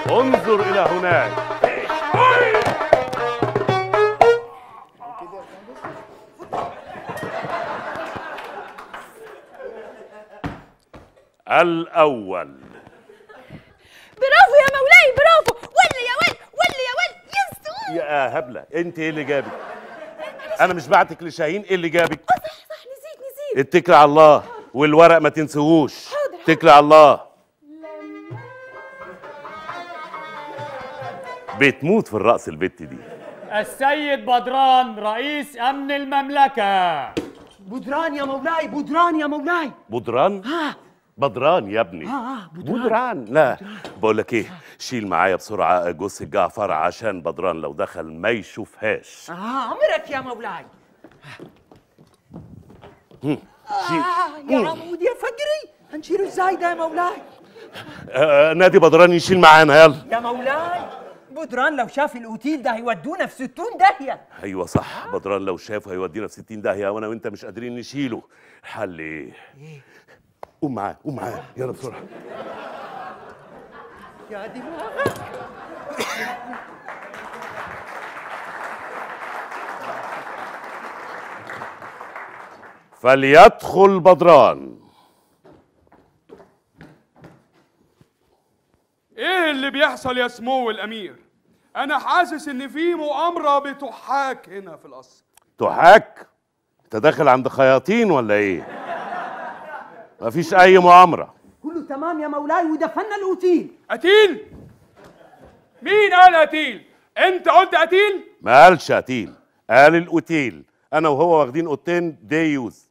انظر الى هناك الاول برافو يا مولاي برافو ولا يا ول ولا يا ول يسو يا هبله انت ايه اللي جابك انا مش بعتك لشاهين ايه اللي جابك صح صح نسيت نسيت اتكل على الله والورق ما تنسوهوش حاضر، اتكل على الله بتموت في الرقص البت دي السيد بدران رئيس امن المملكه بدران يا مولاي بدران يا مولاي بدران ها بدران يا ابني اه اه بدران بدران لا بقول لك ايه شيل معايا بسرعه جوز جعفر عشان بدران لو دخل ما يشوفهاش اه امرك يا مولاي شيل آه يا عمود يا فقري هنشيله ازاي ده يا مولاي آه نادي بدران يشيل معانا يلا يا مولاي بدران لو شاف الاوتيل ده هيودونا في 60 داهيه ايوه صح بدران لو شافه هيودينا في 60 داهيه وانا وانت مش قادرين نشيله الحل ايه قوم معاه قوم معاه يلا بسرعه يا دماغك فليدخل بدران ايه اللي بيحصل يا سمو الامير انا حاسس ان في مؤامره بتحاك هنا في القصر تحاك انت داخل عند خياطين ولا ايه مفيش اي مؤامره كله تمام يا مولاي ودفنا الاوتيل قتيل مين قال قتيل انت قلت قتيل ما قالش قتيل قال الاوتيل انا وهو واخدين اوضتين دي يوز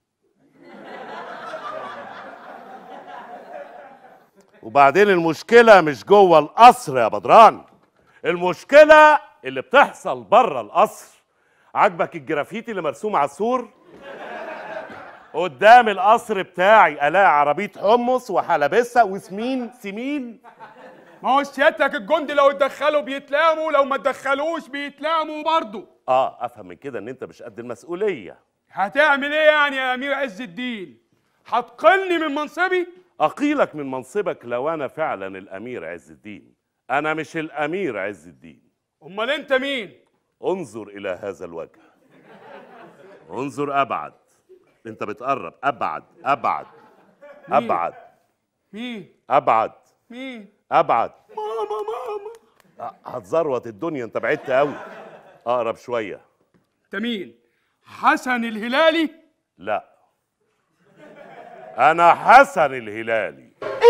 وبعدين المشكله مش جوه القصر يا بدران المشكله اللي بتحصل بره القصر عجبك الجرافيتي اللي مرسوم على السور قدام القصر بتاعي الاقي عربيه حمص وحلبسه وسمين سمين ما هو سيادتك الجندي لو اتدخلوا بيتلاموا لو ما اتدخلوش بيتلاموا برضه اه افهم من كده ان انت مش قد المسؤوليه هتعمل ايه يعني يا امير عز الدين هتقلني من منصبي أقيلك من منصبك لو أنا فعلا الأمير عز الدين أنا مش الأمير عز الدين امال انت مين انظر إلى هذا الوجه انظر أبعد أنت بتقرب أبعد أبعد أبعد مين أبعد مين أبعد ماما ماما أ- هتزروت الدنيا أنت بعدت قوي أقرب شوية انت مين حسن الهلالي لا أنا حسن الهلالي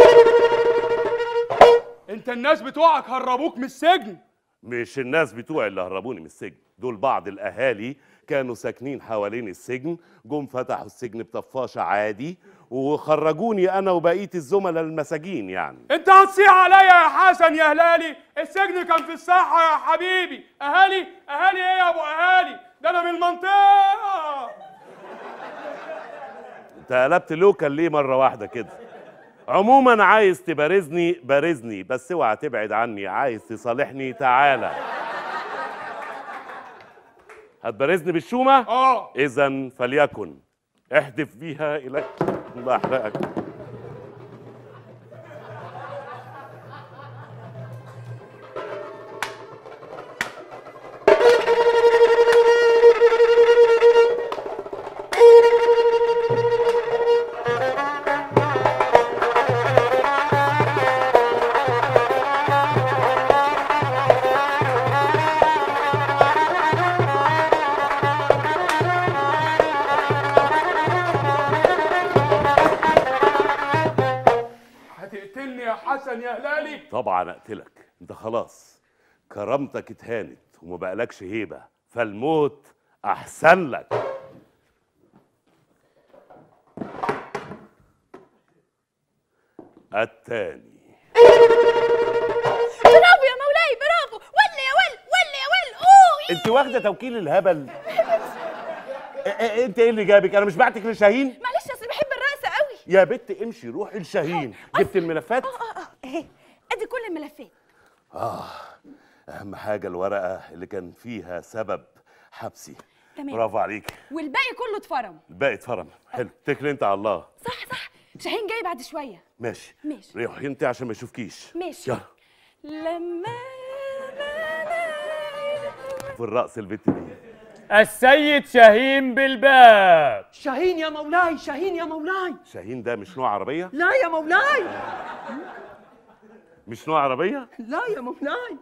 انت الناس بتوعك هربوك من السجن مش الناس بتوع اللي هربوني من السجن دول بعض الاهالي كانوا ساكنين حوالين السجن جم فتحوا السجن بطفاشه عادي وخرجوني انا وبقيه الزملاء المساجين يعني انت هتصيح عليا يا حسن يا هلالي السجن كان في الصحة يا حبيبي اهالي اهالي ايه يا ابو اهالي ده انا من المنطقة انت قلبت لوكال ليه مره واحده كده عموما عايز تبارزني بارزني بس اوعى تبعد عني عايز تصالحني تعالى هتبارزني بالشومه اه اذا فليكن احدف بيها اليك الله يحرقك هتقتلني يا حسن يا هلالي طبعا اقتلك انت خلاص كرامتك اتهانت وما بقالكش هيبه فالموت احسن لك التاني برافو يا مولاي برافو ولا يا ول ولا يا ول اوه انت واخده توكيل الهبل ا- ا- انت ايه اللي جابك انا مش بعتك لشاهين معلش اصل بحب الرقص قوي يا بت امشي روحي لشاهين جبت الملفات اه اه اه اهي ادي كل الملفات اهم حاجه الورقه اللي كان فيها سبب حبسي تمام. برافو عليك والباقي كله اتفرم الباقي اتفرم حلو اتكل انت على الله صح صح شاهين جاي بعد شويه ماشي ماشي. ريحي انت عشان ما يشوفكيش ماشي يلا لما في الرقص البت دي السيد شاهين بالباب شاهين يا مولاي شاهين يا مولاي شاهين ده مش نوع عربيه لا يا مولاي مش نوع عربيه لا يا مولاي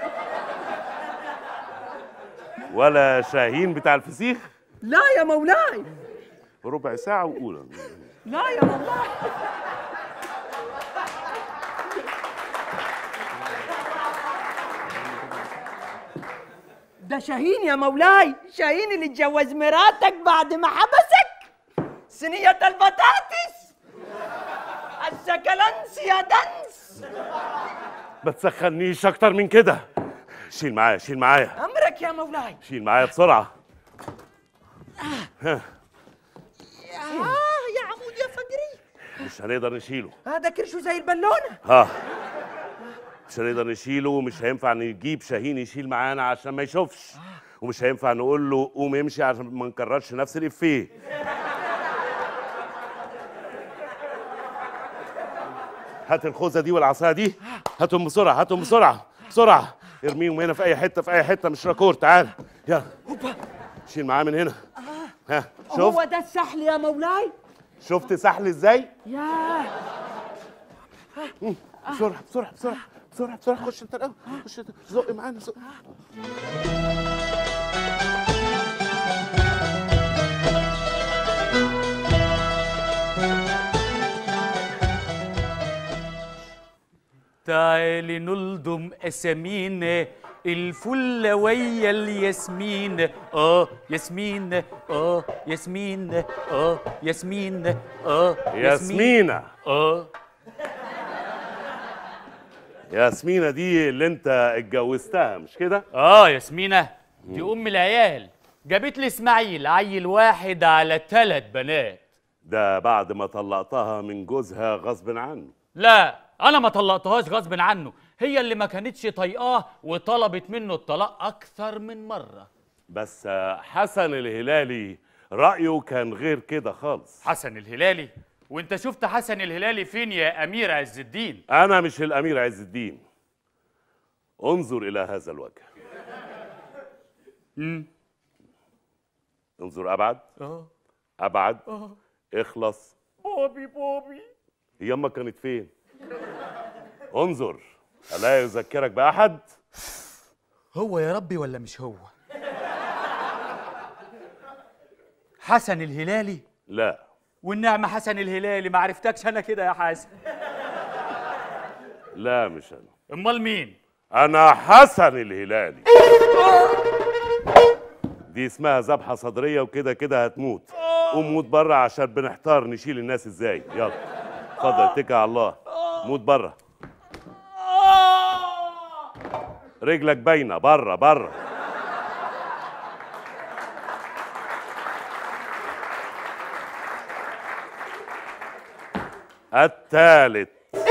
ولا شاهين بتاع الفسيخ لا يا مولاي ربع ساعه وقول لا يا مولاي ده شاهين يا مولاي شاهين اللي اتجوز مراتك بعد ما حبسك صينية البطاطس السكلنس يا دنس ما تسخنيش اكتر من كده شيل معايا شيل معايا أمرك يا مولاي شيل معايا بسرعه آه يا عمود يا فجري مش هنقدر نشيله هذا كرشه زي البالونة ها مش هنقدر نشيله ومش هينفع نجيب شاهين يشيل معانا عشان ما يشوفش ومش هينفع نقول له قوم امشي عشان ما نكررش نفس الافيه هات الخوذه دي والعصايه دي هاتهم بسرعه هاتهم بسرعه بسرعه ارميهم هنا في اي حته في اي حته مش راكور تعال يلا شيل معاه من هنا ها هو شفت ده السحل يا مولاي شفت سحل ازاي ياه بسرعه بسرعه بسرعه بسرعه بسرعه خش انت الاول خش انت زق معانا زق تعالي نلضم اسامينا الفل ويا الياسمين اه ياسمين اه ياسمين اه ياسمين اه ياسمينة اه ياسمينة دي اللي انت اتجوزتها مش كده؟ اه ياسمينة دي ام العيال جابت لي اسماعيل عيل واحد على ثلاث بنات ده بعد ما طلقتها من جوزها غصب عنه لا انا ما طلقتهاش غصب عنه هي اللي ما كانتش طايقاه وطلبت منه الطلاق اكثر من مره بس آه، حسن الهلالي رأيه كان غير كده خالص حسن الهلالي وانت شفت حسن الهلالي فين يا امير عز الدين أنا مش الأمير عز الدين انظر إلى هذا الوجه انظر أبعد اه أبعد اه اخلص بوبي بوبي هي أمك كانت فين؟ انظر ألا يذكرك بأحد؟ هو يا ربي ولا مش هو حسن الهلالي لا والنعمة حسن الهلالي ما عرفتكش انا كده يا حسن لا مش أنا امال مين أنا حسن الهلالي دي اسمها ذبحة صدرية وكده كده هتموت قوم موت بره عشان بنحتار نشيل الناس ازاي يلا اتفضل اتكل على الله موت بره رجلك باينة بره بره الثالث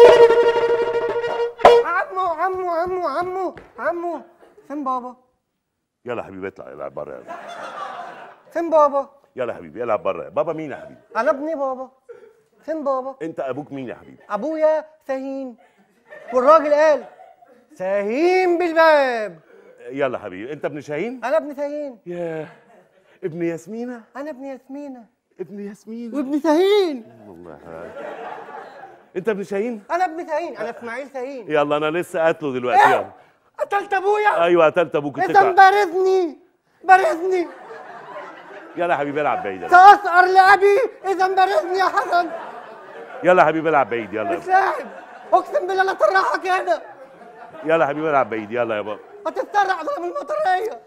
عمو عمو عمو عمو عمو فين بابا؟ يلا يا حبيبي اطلع العب بره يلا فين بابا؟ يلا يا حبيبي العب بره بابا مين يا حبيبي انا ابني بابا فين بابا؟ انت ابوك مين يا حبيبي ابويا سهين والراجل قال سهين بالباب يلا يا حبيبي انت ابن شاهين انا ابن سهين ياه ابن ياسمينة انا ابن ياسمينة ابن ياسمينة وابن سهين والله انت ابن شاهين انا ابن سهين انا اسماعيل سهين يلا انا لسه قاتله دلوقتي يلا قتلت ابويا ايوه قتلت ابوك اذا اتكل بارزني بارزني يلا يا حبيبي العب بعيد يلا. ساسقر لابي اذا بارزني يا حسن يلا يا حبيبي العب بعيد يلا مش لاعب اقسم بالله لا طرحك هنا يلا يا حبيبي العب بعيد يلا يا بابا هتتسرع ضرب المطريه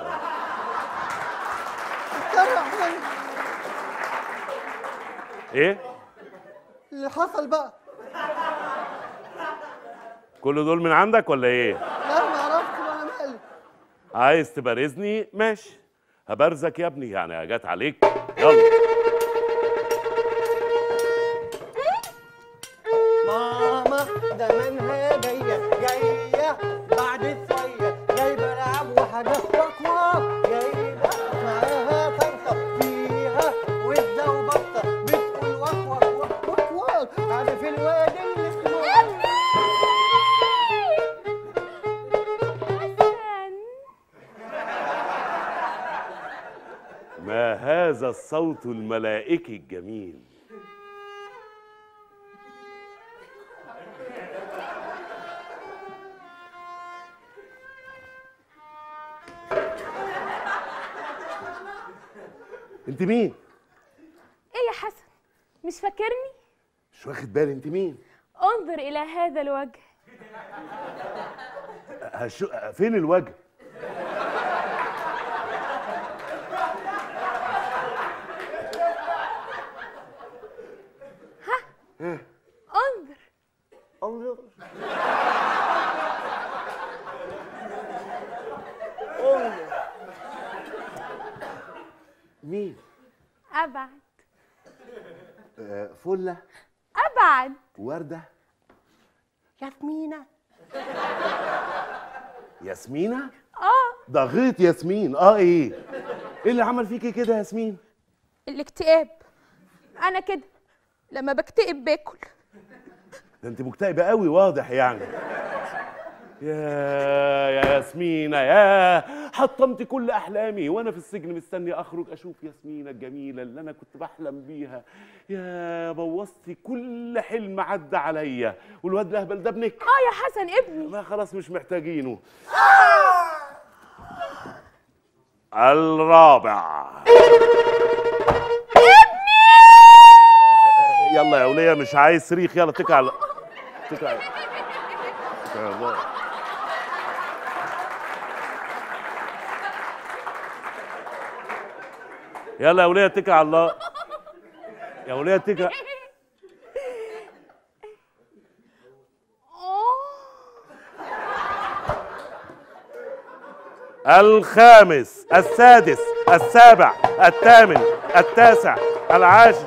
تتسرع ايه اللي حصل بقى كل دول من عندك ولا ايه لا ما عرفتش ولا مالي عايز تبارزني ماشي هبرزك يا ابني يعني جت عليك يلا ماما زمانها جاية جاية بعد شوية جايبة لعب وحاجات وكوة جايبة معاها طنطا فيها وزة وبطة بتقول وك وك وك وك وك عارف الواد اللي اسمه الصوت الملائكي الجميل انت مين ايه يا حسن مش فاكرني مش واخد بالي انت مين انظر الى هذا الوجه هشو... فين الوجه انظر انظر مين ابعد آه، فله ابعد ورده ياسمينة ياسمينه اه ده غيط ياسمين اه ايه ايه اللي عمل فيكي كده يا ياسمين الاكتئاب انا كده لما بكتئب باكل ده انت مكتئبه قوي واضح يعني يا يا ياسمينة يا حطمت كل احلامي وانا في السجن مستني اخرج اشوف ياسمينة الجميله اللي انا كنت بحلم بيها يا بوظتي كل حلم عدى عليا والواد الاهبل ده ابنك اه يا حسن ابني ما خلاص مش محتاجينه الرابع يلا يا وليه مش عايز صريخ يلا اتكل على اتكل على اتكل على الله. يلا يا وليه اتكل على الله يا وليه اتكل الخامس السادس السابع الثامن التاسع العاشر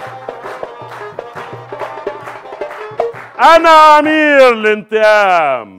أنا أمير الانتقام